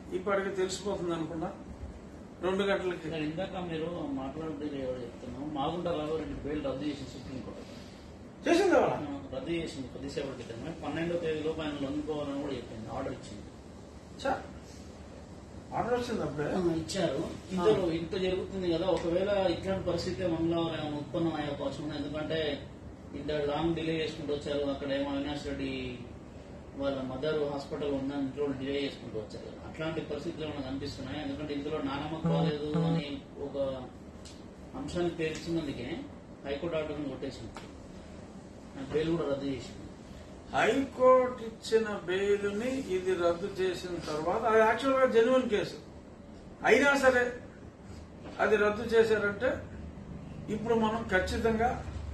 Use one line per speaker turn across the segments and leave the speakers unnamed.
ఇప్పటికి తెలిసిపోతుంది అనుకున్నా రెండు గంటలకి
సార్ ఇందాక మీరు మాట్లాడుతూ ఎవరు చెప్తున్నాం మాగుంట రాఘవరెడ్డి బెయిల్ రద్దు చేసింది సుప్రీంకోర్టు
చేసింది వాళ్ళ
రద్దు చేసింది కొద్దిసేపటి క్రితమే పన్నెండో తేదీలోపు ఆయన లొంగిపోవాలని కూడా చెప్పింది ఆర్డర్ ఇచ్చింది
చా ఆర్డర్ వచ్చింది అప్పుడే
ఆ, ఇచ్చారు ఇందులో ఇంత జరుగుతుంది కదా ఒకవేళ ఇట్లాంటి పరిస్థితి మంగళవారం ఉత్పన్నం అయ్యే అవకాశం ఉంది ఎందుకంటే ఇద్దరు లాంగ్ డిలే చేసుకుంటూ వచ్చారు అక్కడ ఏమో అవినాష్ రెడ్డి వాళ్ళ మదర్ హాస్పిటల్ ఉందని ఇంట్లో డిలే చేసుకుంటూ వచ్చారు అట్లాంటి పరిస్థితులు ఏమైనా కనిపిస్తున్నాయి ఎందుకంటే ఇందులో నానమ్మ కాలేదు అని ఒక అంశాన్ని పేర్చినందుకే హైకోర్టు ఆర్డర్ని కొట్టేసింది ఆ బెయిల్ కూడా రద్దు చేసింది
హైకోర్టు ఇచ్చిన బెయిల్ని ఇది రద్దు చేసిన తర్వాత అది యాక్చువల్గా జెన్యున్ కేసు అయినా సరే అది రద్దు చేశారంటే ఇప్పుడు మనం ఖచ్చితంగా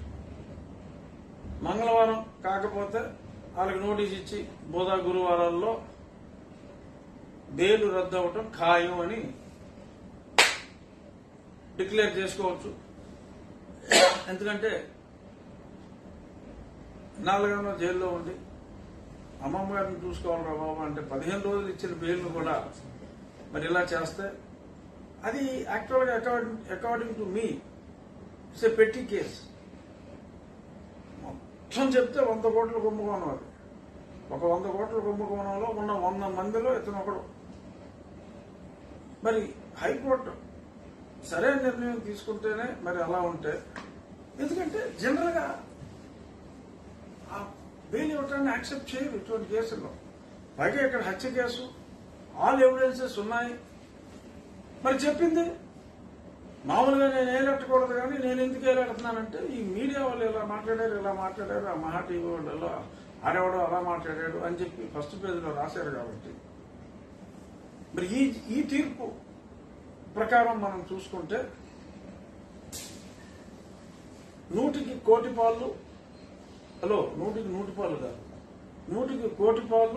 మంగళవారం కాకపోతే వాళ్ళకి నోటీస్ ఇచ్చి బోధా గురువారాల్లో బెయిల్ రద్దు అవ్వటం ఖాయం అని డిక్లేర్ చేసుకోవచ్చు ఎందుకంటే నాలుగేమో జైల్లో ఉండి అమ్మమ్మ గారిని చూసుకోవాలరా బాబు అంటే పదిహేను రోజులు ఇచ్చిన బెయిల్ను కూడా మరి ఇలా చేస్తే అది యాక్చువల్గా according according to me it's a petty case మొత్తం చెప్తే వంద కోట్ల కుంభకోణం అది ఒక వంద కోట్ల కుంభకోణంలో ఉన్న వంద మందిలో ఇతను ఒకడు మరి హైకోర్టు సరైన నిర్ణయం తీసుకుంటేనే మరి అలా ఉంటే ఎందుకంటే జనరల్గా ఆ బెయిల్ ఇవ్వటాన్ని యాక్సెప్ట్ చేయరు ఇటువంటి కేసుల్లో పైగా ఇక్కడ హత్య కేసు ఆల్ ఎవిడెన్సెస్ ఉన్నాయి మరి చెప్పింది మామూలుగా నేను ఏలెట్టకూడదు కానీ నేను ఎందుకు ఏలెడుతున్నానంటే ఈ మీడియా వాళ్ళు ఇలా మాట్లాడారు ఇలా మాట్లాడారు ఆ మహా టీవీ వాళ్ళు ఇలా ఆడేవాడు అలా మాట్లాడాడు అని చెప్పి ఫస్ట్ పేజీలో రాశారు కాబట్టి మరి ఈ ఈ తీర్పు ప్రకారం మనం చూసుకుంటే నూటికి కోటి పాళ్ళు హలో నూటికి నూటి పాలు కాదు నూటికి కోటి పాలు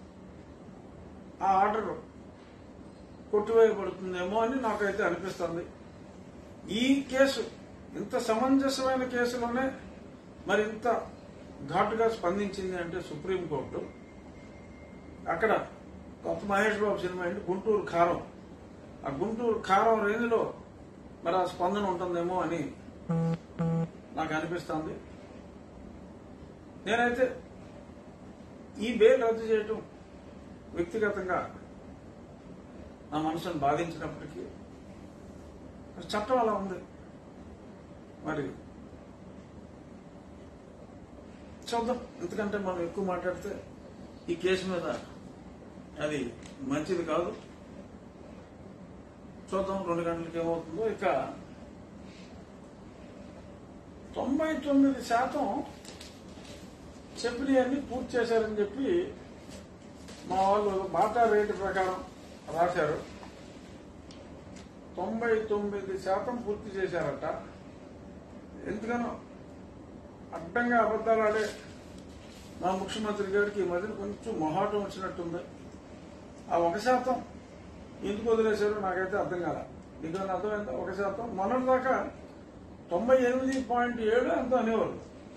ఆ ఆర్డర్ కొట్టివేయబడుతుందేమో అని నాకైతే అనిపిస్తుంది ఈ కేసు ఇంత సమంజసమైన కేసులోనే మరి ఇంత ఘాటుగా స్పందించింది అంటే సుప్రీంకోర్టు అక్కడ కొత్త మహేష్ బాబు సినిమా ఏంటి గుంటూరు కారం ఆ గుంటూరు కారం రేంజ్లో మరి ఆ స్పందన ఉంటుందేమో అని నాకు అనిపిస్తుంది నేనైతే ఈ బెయిల్ రద్దు చేయటం వ్యక్తిగతంగా నా మనసును బాధించినప్పటికీ చట్టం అలా ఉంది మరి చూద్దాం ఎందుకంటే మనం ఎక్కువ మాట్లాడితే ఈ కేసు మీద అది మంచిది కాదు చూద్దాం రెండు గంటలకి ఏమవుతుందో ఇక తొంభై తొమ్మిది శాతం చెప్పినవన్నీ పూర్తి చేశారని చెప్పి మా వాళ్ళు బాటా రేటు ప్రకారం రాశారు తొంభై తొమ్మిది శాతం పూర్తి చేశారట ఎందుకనో అడ్డంగా అబద్దాలు ఆడే మా ముఖ్యమంత్రి గారికి ఈ మధ్యన కొంచెం మొహాటం వచ్చినట్టుంది ఆ ఒక శాతం ఎందుకు వదిలేశారో నాకైతే అర్థం కాల నీకు అర్థమైందా ఒక శాతం మొన్నటి దాకా తొంభై ఎనిమిది పాయింట్ ఏడు ఎంతో అనేవారు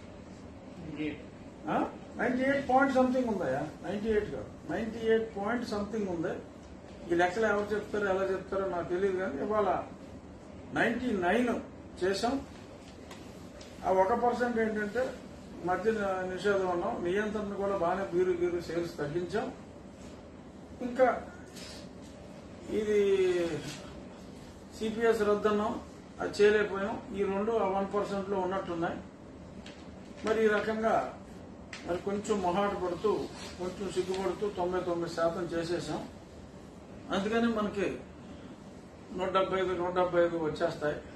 నైన్టీ ఎయిట్ పాయింట్ సంథింగ్ ఉందయా నైన్టీ ఎయిట్ కాదు నైన్టీ ఎయిట్ పాయింట్ సంథింగ్ ఉంది ఈ లెక్కలు ఎవరు చెప్తారో ఎలా చెప్తారో నాకు తెలియదు కానీ ఇవాళ నైన్టీ నైన్ చేసాం ఆ ఒక పర్సెంట్ ఏంటంటే మధ్య నిషేధం ఉన్నాం నియంత్రణ కూడా బాగానే బీరు గీరు సేల్స్ తగ్గించాం ఇంకా ఇది సిపిఎస్ రద్దన్నాం అది చేయలేకపోయాం ఈ రెండు ఆ వన్ పర్సెంట్ లో ఉన్నట్టున్నాయి మరి ఈ రకంగా మరి కొంచెం మొహాట పడుతూ కొంచెం సిగ్గుపడుతూ తొంభై తొమ్మిది శాతం చేసేసాం అందుకని మనకి నూట డెబ్బై ఐదు నూట డెబ్బై ఐదు వచ్చేస్తాయి